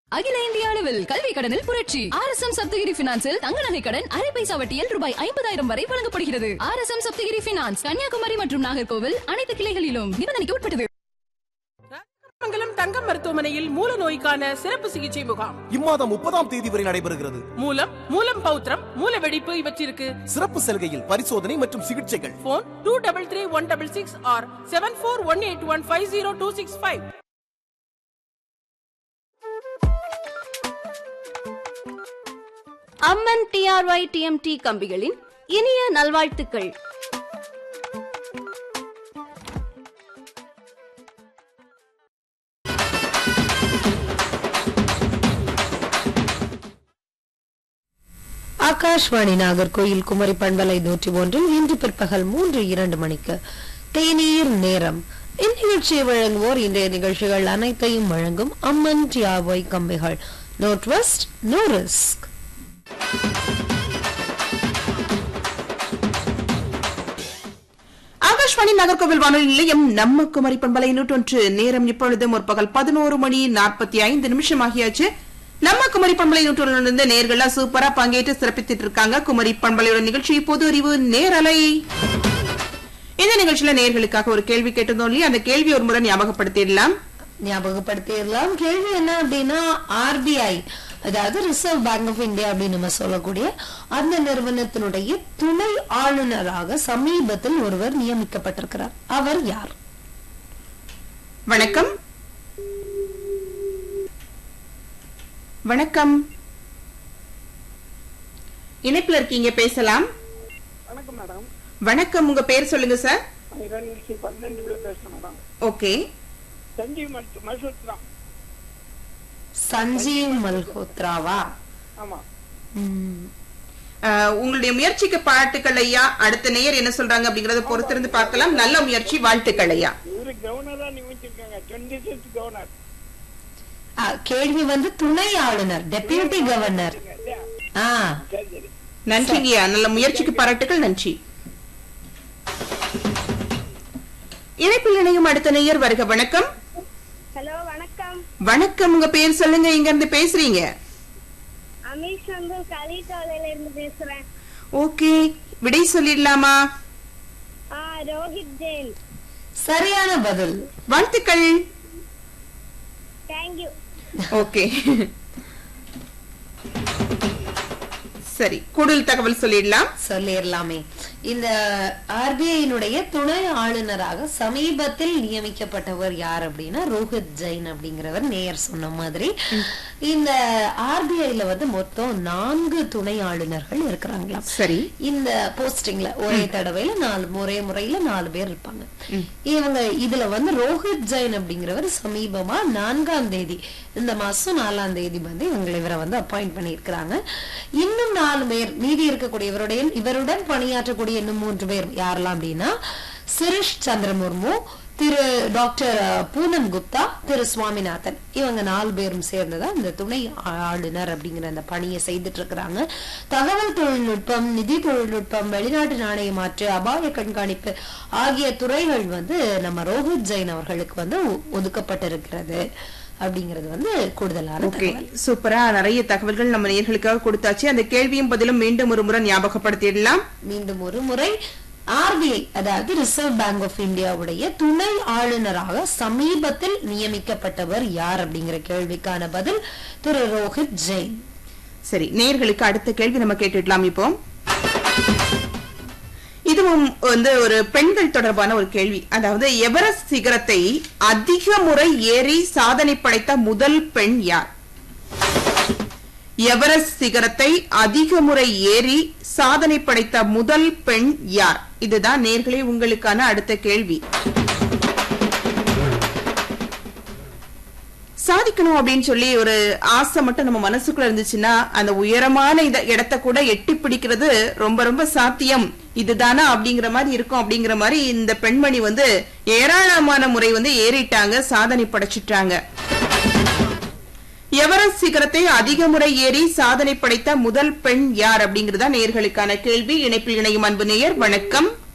அகில இந்திய அளவில் கல்வி கடனில் புரட்சி ஆர் எஸ் எம் சப்தகிரி பினான்சில் தங்க நகை கடன் அரை பைசா வட்டியில் ரூபாய் ஐம்பதாயிரம் வரை வழங்கப்படுகிறது R S M Sapthagiri finance Kanyakumari மற்றும் நாகர்கோவில் அனைத்து கிளைகளிலும் நிபந்தனைக்கு உட்பட்டது மங்கலம் தங்கம் மருத்துவமனையில் மூல நோய்க்கான சிறப்பு சிகிச்சை முகாம் இம்மாதம் முப்பதாம் தேதி வரை நடைபெறுகிறது மூலம் மூலம் பௌத்திரம் மூல வெடிப்பு இவற்றிற்கு சிறப்பு சலுகையில் பரிசோதனை மற்றும் சிகிச்சைகள் phone two double three one double six or seven four one eight one five zero two six five Amman TRY TMT கம்பிகளின் இனிய நல்வாழ்த்துக்கள் ஆகாஷ்வாணி நாகர்கோயில் குமரி பண்பலை நூற்றி ஒன்றில் இன்று பிற்பகல் மூன்று இரண்டு மணிக்கு தேநீர் நேரம் இந்நிகழ்ச்சியை வழங்குவோர் இன்றைய நிகழ்ச்சிகள் அனைத்தையும் வழங்கும் அம்மன் டிஆர்ஒய் கம்பிகள் no waste no risk Akashvani Nagercoil வானொலி நிலையம் நம்ம குமரி பண்பலை நூற்றொன்று நேரம் இப்பொழுது முற்பகல் பதினோரு மணி நாற்பத்தி ஐந்து நிமிஷம் ஆகியாச்சு நம்ம குமரி பண்பலை நூற்றொன்று நேர்கள்லாம் சூப்பரா பங்கேற்று சிறப்பித்துட்டு இருக்காங்க குமரி பண்பலையோட நிகழ்ச்சி பொது அறிவு நேரலை இந்த நிகழ்ச்சியில நேர்களுக்காக ஒரு கேள்வி கேட்டிருந்தோம் இல்லையா அந்த கேள்வி ஒரு முறை ஞாபகப்படுத்திடலாம் ஞாபகப்படுத்திடலாம் கேள்வி என்ன அப்படின்னா ஆர்பிஐ அதாவது ரிசர்வ் பேங்க் ஆஃப் இந்தியா அப்படின்னு நம்ம சொல்லக்கூடிய அந்த நிறுவனத்தினுடைய துணை ஆளுநராக சமீபத்தில் ஒருவர் நியமிக்கப்பட்டிருக்கிறார் அவர் யார் வணக்கம் வணக்கம் இணைப்புல இருக்கீங்க பேசலாம் வணக்கம் மேடம் வணக்கம் உங்க பேர் சொல்லுங்க சார் இரண்டு பன்னெண்டுல பேசுறேன் மேடம் ஓகே சஞ்சீவ் மருத்து மசூத் தான் சஞ்சீவ் மல்ஹோத்ராவா ஆமா ம். அஹ், உங்களுடைய முயற்சிக்கு பாராட்டுக்கள் ஐயா அடுத்த நேயர் என்ன சொல்றாங்க அப்படிங்கறத பொறுத்திருந்து பார்க்கலாம் நல்ல முயற்சி வாழ்த்துக்கள் ஐயா இவரு கவர்னரா நியமிச்சிருக்காங்க டுவெண்ட்டி சிக்ஸ் கவர்னர் ஆ, கேள்வி வந்து துணை ஆளுநர் டெபியூட்டி கவர்னர் ஆ சரி சரி நன்றிங்கய்யா நல்ல முயற்சிக்கு பாராட்டுக்கள் நன்றி இணைப்பில் இணையும் அடுத்த நேயர் வருக வணக்கம் ஹலோ வணக்கம் வணக்கம் உங்க பேர் சொல்லுங்க இங்க இருந்து பேசுறீங்க அமீஷ் வந்து கலிட்டோலையில இருந்து பேசுறேன் ஓகே விடை சொல்லிடலாமா ஆ ரோஹித் ஜெயின் சரியான பதில் வாழ்த்துக்கள் தேங்க்யூ ஓகே சரி கூடுதல் தகவல் சொல்லிடலாம் சொல்லிடலாமே இந்த ஆர்பிஐனுடைய துணை ஆளுநராக சமீபத்தில் நியமிக்கப்பட்டவர் யார் அப்படின்னா ரோஹித் ஜெயின் அப்படிங்கிறவர் நேயர் சொன்ன மாதிரி இந்த ஆர்பிஐல வந்து மொத்தம் நான்கு துணை ஆளுநர்கள் இருக்கிறாங்களாம் சரி இந்த போஸ்டிங்ல ஒரே தடவையில நாலு ஒரே முறையில நாலு பேர் இருப்பாங்க இவங்க இதுல வந்து ரோஹித் ஜெயின் அப்படிங்கிறவர் சமீபமா நான்காம் தேதி இந்த மாசம் நாலாம் தேதி வந்து இவங்களை இவரை வந்து அப்பாயிண்ட் பண்ணியிருக்கிறாங்க இன்னும் நாலு பேர் மீதி இருக்கக்கூடிய இவருடைய இவருடன் பணியாற்றக்கூடிய இன்னும் மூன்று பேர் யாரெல்லாம் அப்படின்னா சிரிஷ் சந்திர முர்மு திரு டாக்டர் பூனம் குப்தா திரு சுவாமிநாதன் இவங்க நாலு பேரும் சேர்ந்துதான் இந்த துணை ஆளுநர் அப்படிங்கிற அந்த பணியை செய்துட்டு இருக்கிறாங்க தகவல் தொழில்நுட்பம் நிதி தொழில்நுட்பம் வெளிநாட்டு நாணய மாற்று அபாய கண்காணிப்பு ஆகிய துறைகள் வந்து நம்ம ரோஹித் ஜெயின் அவர்களுக்கு வந்து ஒ- ஒதுக்கப்பட்டிருக்கிறது அப்படிங்கிறது வந்து கூடுதலான ஓகே தகவல் சூப்பரா நிறைய தகவல்கள் நம்ம நேர்களுக்காக கொடுத்தாச்சு அந்த கேள்வியும் பதிலும் மீண்டும் ஒரு முறை ஞாபகப்படுத்திடலாம் மீண்டும் ஒரு முறை ஆர்பிஐ அதாவது ரிசர்வ் பேங்க் ஆஃப் இந்தியாவுடைய துணை ஆளுநராக சமீபத்தில் நியமிக்கப்பட்டவர் யார் அப்படிங்கிற கேள்விக்கான பதில் திரு ரோஹித் ஜெயின் சரி நேர்களுக்கு அடுத்த கேள்வி நம்ம கேட்டுடலாம் இப்போ இதுவும் வந்து ஒரு பெண்கள் தொடர்பான ஒரு கேள்வி அதாவது எவரெஸ்ட் சிகரத்தை அதிக முறை ஏறி சாதனை படைத்த முதல் பெண் யார் எவரெஸ்ட் சிகரத்தை அதிக முறை ஏறி சாதனை படைத்த முதல் பெண் யார் இதுதான் நேர்களே உங்களுக்கான அடுத்த கேள்வி சாதிக்கணும் அப்படின்னு சொல்லி ஒரு ஆசை மட்டும் நம்ம மனசுக்குள்ள இருந்துச்சுன்னா அந்த உயரமான இத இடத்த கூட எட்டி பிடிக்கிறது ரொம்ப ரொம்ப சாத்தியம் இதுதானா அப்படிங்கிற மாதிரி இருக்கும் அப்படிங்கிற மாதிரி இந்த பெண்மணி வந்து ஏராளமான முறை வந்து ஏறிட்டாங்க சாதனை படைச்சிட்டாங்க எவரெஸ்ட் சிகரத்தை அதிக முறை ஏறி சாதனை படைத்த முதல் பெண் யார் அப்படிங்கறதா நேர்களுக்கான கேள்வி இணைப்பில் இணையும் அன்பு நேயர் வணக்கம்